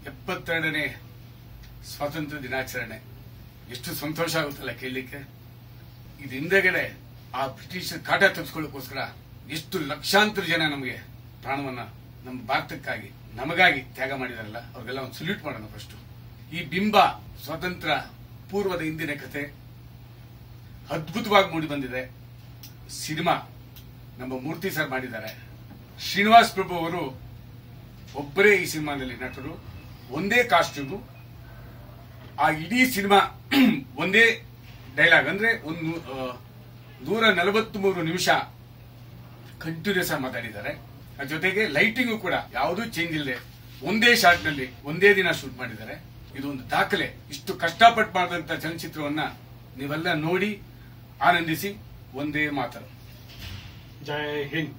ಎಪ್ಪತ್ತೆರಡನೇ ಸ್ವಾತಂತ್ರ್ಯ ದಿನಾಚರಣೆ ಎಷ್ಟು ಸಂತೋಷ ಆಗುತ್ತಲ್ಲ ಕೇಳಲಿಕ್ಕೆ ಇದು ಹಿಂದೆಗಡೆ ಆ ಬ್ರಿಟಿಷರ್ ಕಾಟ ತಪ್ಪಿಸ್ಕೊಳ್ಳೋಕೋಸ್ಕರ ಎಷ್ಟು ಲಕ್ಷಾಂತರ ಜನ ನಮಗೆ ಪ್ರಾಣವನ್ನ ನಮ್ಮ ಭಾರತಕ್ಕಾಗಿ ನಮಗಾಗಿ ತ್ಯಾಗ ಮಾಡಿದಾರಲ್ಲ ಅವ್ರಿಗೆಲ್ಲ ಒಂದು ಸಲ್ಯೂಟ್ ಮಾಡೋಣ ಫಸ್ಟ್ ಈ ಬಿಂಬ ಸ್ವಾತಂತ್ರ್ಯ ಪೂರ್ವದ ಹಿಂದಿನ ಕತೆ ಅದ್ಭುತವಾಗಿ ಮೂಡಿ ಬಂದಿದೆ ಸಿನಿಮಾ ನಮ್ಮ ಮೂರ್ತಿ ಸರ್ ಮಾಡಿದ್ದಾರೆ ಶ್ರೀನಿವಾಸ್ ಪ್ರಭು ಅವರು ಒಬ್ಬರೇ ಈ ಸಿನಿಮಾದಲ್ಲಿ ನಟರು ಒಂದೇ ಕಾಸ್ಟ್ಯೂಮು ಆ ಇಡೀ ಸಿನಿಮಾ ಒಂದೇ ಡೈಲಾಗ್ ಅಂದ್ರೆ ಒಂದು ಆ, ನೂರ ನಲವತ್ಮೂರು ನಿಮಿಷ ಕಂಟಿನ್ಯೂಸ್ ಆಗಿ ಮಾತಾಡಿದ್ದಾರೆ ಅದ್ರ ಜೊತೆಗೆ ಲೈಟಿಂಗು ಕೂಡ ಯಾವುದೂ ಚೇಂಜ್ ಇಲ್ಲದೆ ಒಂದೇ ಶಾಟ್ ನಲ್ಲಿ ಒಂದೇ ದಿನ ಶೂಟ್ ಮಾಡಿದ್ದಾರೆ ಇದು ಒಂದು ದಾಖಲೆ ಇಷ್ಟು ಕಷ್ಟಪಟ್ಟು ಮಾಡಿದಂತ ಚಲನಚಿತ್ರವನ್ನ ನೀವೆಲ್ಲ ನೋಡಿ ಆನಂದಿಸಿ ಒಂದೇ ಮಾತರು ಜೈ ಹಿಂದ್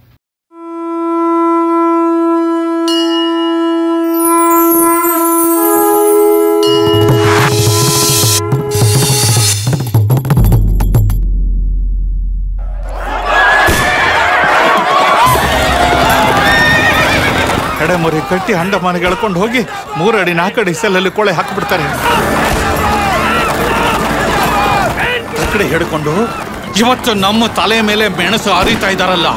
ಎಡೆಮುರಿ ಕಟ್ಟಿ ಹಂಡಮಾನಿಗೆ ಎಳ್ಕೊಂಡು ಹೋಗಿ ಮೂರಡಿ ನಾಲ್ಕಡಿ ಸೆಲ್ಲಲ್ಲಿ ಕೊಳೆ ಹಾಕಿಬಿಡ್ತಾರೆ ಕಡೆ ಹಿಡ್ಕೊಂಡು ಇವತ್ತು ನಮ್ಮ ತಲೆ ಮೇಲೆ ಮೆಣಸು ಹರಿತಾ ಇದಾರಲ್ಲ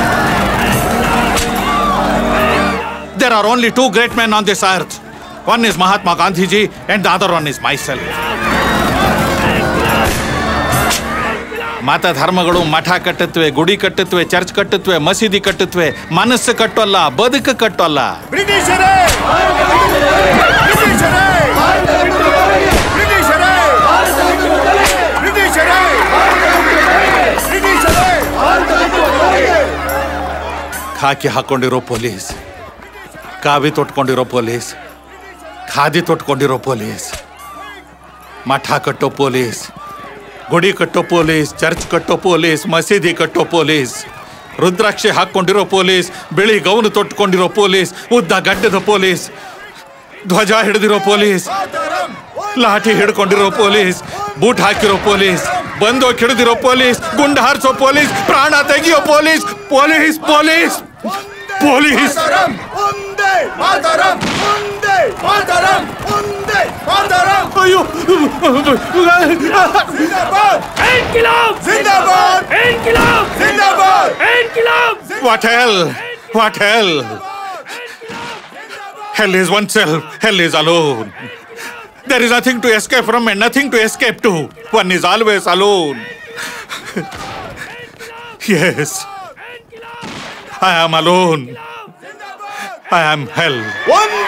there are only two great man on this earth one is Mahatma Gandhiji and the other one is myself ಮತ ಧರ್ಮಗಳು ಮಠ ಕಟ್ಟುತ್ತವೆ ಗುಡಿ ಕಟ್ಟುತ್ತವೆ ಚರ್ಚ್ ಕಟ್ಟುತ್ತವೆ ಮಸೀದಿ ಕಟ್ಟುತ್ತವೆ ಮನಸ್ಸು ಕಟ್ಟೋಲ್ಲ ಬದುಕು ಕಟ್ಟೋಲ್ಲ ಬ್ರಿಟಿಷರೇ ಬ್ರಿಟಿಷರೇ ಬ್ರಿಟಿಷರೇ ಬ್ರಿಟಿಷರೇ ಬ್ರಿಟಿಷರೇ ಖಾಕಿ ಹಾಕೊಂಡಿರೋ ಪೊಲೀಸ್ ಕಾವಿ ತೊಟ್ಕೊಂಡಿರೋ ಪೊಲೀಸ್ ಖಾದಿ ತೊಟ್ಕೊಂಡಿರೋ ಪೊಲೀಸ್ ಮಠ ಕಟ್ಟೋ ಪೊಲೀಸ್ ಗುಡಿ ಕಟ್ಟೋ ಪೊಲೀಸ್ ಚರ್ಚ್ ಕಟ್ಟೋ ಪೊಲೀಸ್ ಮಸೀದಿ ಕಟ್ಟೋ ಪೊಲೀಸ್ ರುದ್ರಾಕ್ಷಿ ಹಾಕ್ಕೊಂಡಿರೋ ಪೊಲೀಸ್ ಬಿಳಿ ಗೌನು ತೊಟ್ಕೊಂಡಿರೋ ಪೊಲೀಸ್ ಉದ್ದ ಗಡ್ಡದ ಪೊಲೀಸ್ ಧ್ವಜ ಹಿಡಿದಿರೋ ಪೊಲೀಸ್ ಲಾಠಿ ಹಿಡ್ಕೊಂಡಿರೋ ಪೊಲೀಸ್ ಬೂಟ್ ಹಾಕಿರೋ ಪೊಲೀಸ್ ಬಂದೋಕ್ ಹಿಡಿದಿರೋ ಪೊಲೀಸ್ ಗುಂಡು ಹಾರಿಸೋ ಪೊಲೀಸ್ ಪ್ರಾಣ ತೆಗಿಯೋ ಪೊಲೀಸ್ ಪೊಲೀಸ್ ಪೊಲೀಸ್ ಪೊಲೀಸ್ ಮಾತರಂ ಒಂದೇ ಮಾತರಂ ಒಂದೇ ಮಾತರಂ ಒಂದೇ ಮಾತರಂ ಅಯ್ಯೋ ಜಿಂದಾಬಾದ್ ಜಿಂದಾಬಾದ್ ಜಿಂದಾಬಾದ್ What hell? What hell? Hell is oneself. Hell is alone. There is nothing to escape from and nothing to escape to. One is always alone. yes. I am alone. I am hell. ಒಂದೇ